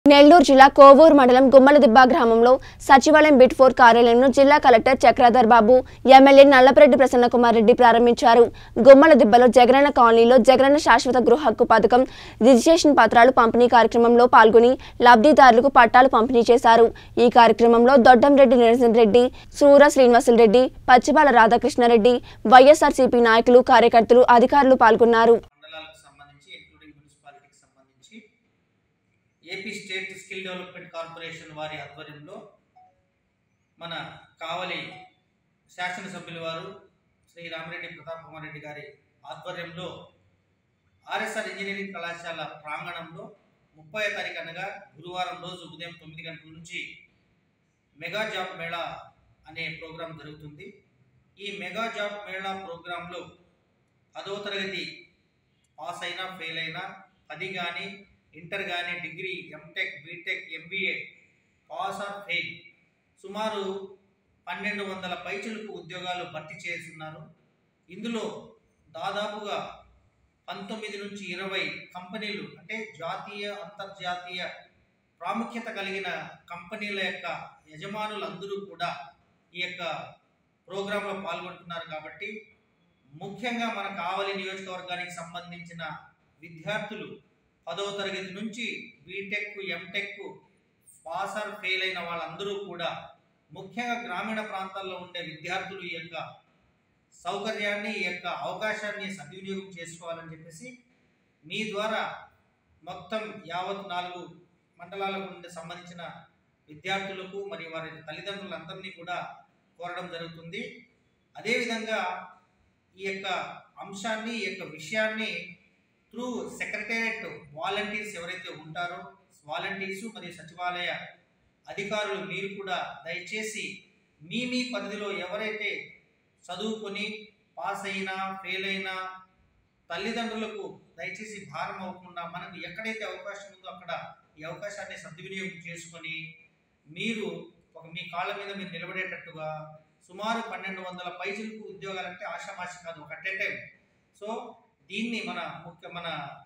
నెల్లూరు జిల్లా కోవూరు మండలం గుమ్మలదిబ్బ గ్రామంలో సచివాలయం బిట్ ఫోర్ కార్యాలయంను జిల్లా కలెక్టర్ చక్రధర్ బాబు ఎమ్మెల్యే నల్లపరెడ్డి ప్రసన్నకుమార్ రెడ్డి ప్రారంభించారు గుమ్మలదిబ్బలో జగనన్న కాలనీలో జగనన్న శాశ్వత గృహ హక్కు పథకం రిజిస్ట్రేషన్ పత్రాలు పంపిణీ కార్యక్రమంలో పాల్గొని లబ్ధిదారులకు పట్టాలు పంపిణీ చేశారు ఈ కార్యక్రమంలో దొడ్డంరెడ్డి నిరంజన్ రెడ్డి సూర శ్రీనివాసులు రెడ్డి పచ్చిబాల రాధాకృష్ణారెడ్డి వైఎస్ఆర్సీపీ నాయకులు కార్యకర్తలు అధికారులు పాల్గొన్నారు మండలాలకు సంబంధించి ఇంక్లూడింగ్ మున్సిపాలిటీకి సంబంధించి AP state skill development corporation వారి ఆధ్వర్యంలో మన కావలి శాసనసభ్యుల వారు శ్రీ రామిరెడ్డి ప్రతాప్ కుమార్ రెడ్డి గారి ఆధ్వర్యంలో ఆర్ఎస్ఆర్ ఇంజనీరింగ్ కళాశాల ప్రాంగణంలో ముప్పై తారీఖు అనగా గురువారం రోజు ఉదయం తొమ్మిది గంటల నుంచి మెగా జాబ్ మేళా అనే ప్రోగ్రాం జరుగుతుంది ఈ మెగా జాబ్ మేళా ప్రోగ్రాంలో పదవ తరగతి పాస్ అయినా ఫెయిల్ అయినా పది కానీ ఇంటర్ కానీ degree MTech BTech MBA pass or fail సుమారు పన్నెండు వందల పైచులకు ఉద్యోగాలు భర్తీ చేస్తున్నారు ఇందులో దాదాపుగా పంతొమ్మిది నుంచి ఇరవై కంపెనీలు అంటే జాతీయ అంతర్జాతీయ ప్రాముఖ్యత కలిగిన కంపెనీల యొక్క యజమానులందరూ కూడా ఈ యొక్క ప్రోగ్రాంలో పాల్గొంటున్నారు కాబట్టి ముఖ్యంగా మన కావలి నియోజకవర్గానికి సంబంధించిన విద్యార్థులు పదవ తరగతి నుంచి BTech MTech pass or fail అయిన వాళ్ళందరూ కూడా ముఖ్యంగా గ్రామీణ ప్రాంతాల్లో ఉండే విద్యార్థులు ఈ యొక్క సౌకర్యాన్ని ఈ యొక్క అవకాశాన్ని సద్వినియోగం చేసుకోవాలని చెప్పేసి మీ ద్వారా మొత్తం యావత్ నాలుగు మండలాలకు ఉండే సంబంధించిన విద్యార్థులకు మరియు వారి తల్లిదండ్రులందరినీ కూడా కోరడం జరుగుతుంది అదేవిధంగా ఈ యొక్క అంశాన్ని ఈ యొక్క విషయాన్ని త్రూ సెక్రటేరియట్ వాలంటీర్స్ ఎవరైతే ఉంటారో వాలంటీర్స్ మరియు సచివాలయ అధికారులు మీరు కూడా దయచేసి మీ మీ పరిధిలో ఎవరైతే చదువుకొని పాస్ అయినా ఫెయిల్ అయినా తల్లిదండ్రులకు దయచేసి భారం అవ్వకుండా మనకు ఎక్కడైతే అవకాశం ఉందో అక్కడ ఈ అవకాశాన్ని సద్వినియోగం చేసుకొని మీరు ఒక మీ కాళ్ళ మీద మీరు నిలబడేటట్టుగా సుమారు పన్నెండు వందల పైసలకు ఉద్యోగాలంటే ఆషామాషి కాదు ఒక అట్ టైం సో దీన్ని మన ముఖ్య మన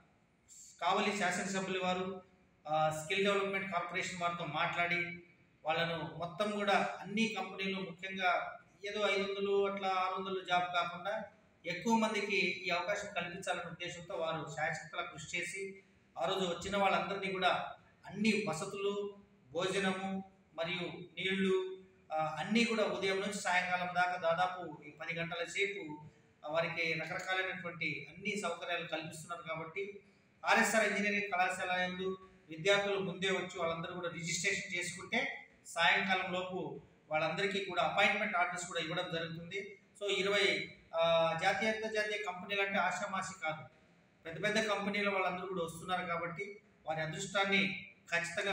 కావలి శాసనసభ్యులు వారు ఆ, స్కిల్ డెవలప్మెంట్ కార్పొరేషన్ వారితో మాట్లాడి వాళ్ళను మొత్తం కూడా అన్ని కంపెనీలు ముఖ్యంగా ఏదో ఐదు వందలు అట్లా ఆరు వందలు జాబ్ కాకుండా ఎక్కువ మందికి ఈ అవకాశం కల్పించాలనే ఉద్దేశంతో వారు శాశ్వతలా కృషి చేసి ఆ రోజు వచ్చిన వాళ్ళందరినీ కూడా అన్ని వసతులు భోజనము మరియు నీళ్లు ఆ, అన్నీ కూడా ఉదయం నుంచి సాయంకాలం దాకా దాదాపు ఈ పది గంటల సేపు ఆ, వారికి రకరకాలైనటువంటి అన్ని సౌకర్యాలు కల్పిస్తున్నారు కాబట్టి ఆర్ఎస్ఆర్ ఇంజనీరింగ్ కళాశాల యందు విద్యార్థులు ముందే వచ్చి వాళ్ళందరూ కూడా రిజిస్ట్రేషన్ చేసుకుంటే సాయంకాలం లోపు వాళ్ళందరికీ కూడా అపాయింట్మెంట్ ఆర్డర్స్ కూడా ఇవ్వడం జరుగుతుంది సో ఇరవై ఆ, జాతీయ అంతర్జాతీయ కంపెనీలు అంటే ఆషామాషి కాదు పెద్ద పెద్ద కంపెనీల వాళ్ళందరూ కూడా వస్తున్నారు కాబట్టి వారి అదృష్టాన్ని ఖచ్చితంగా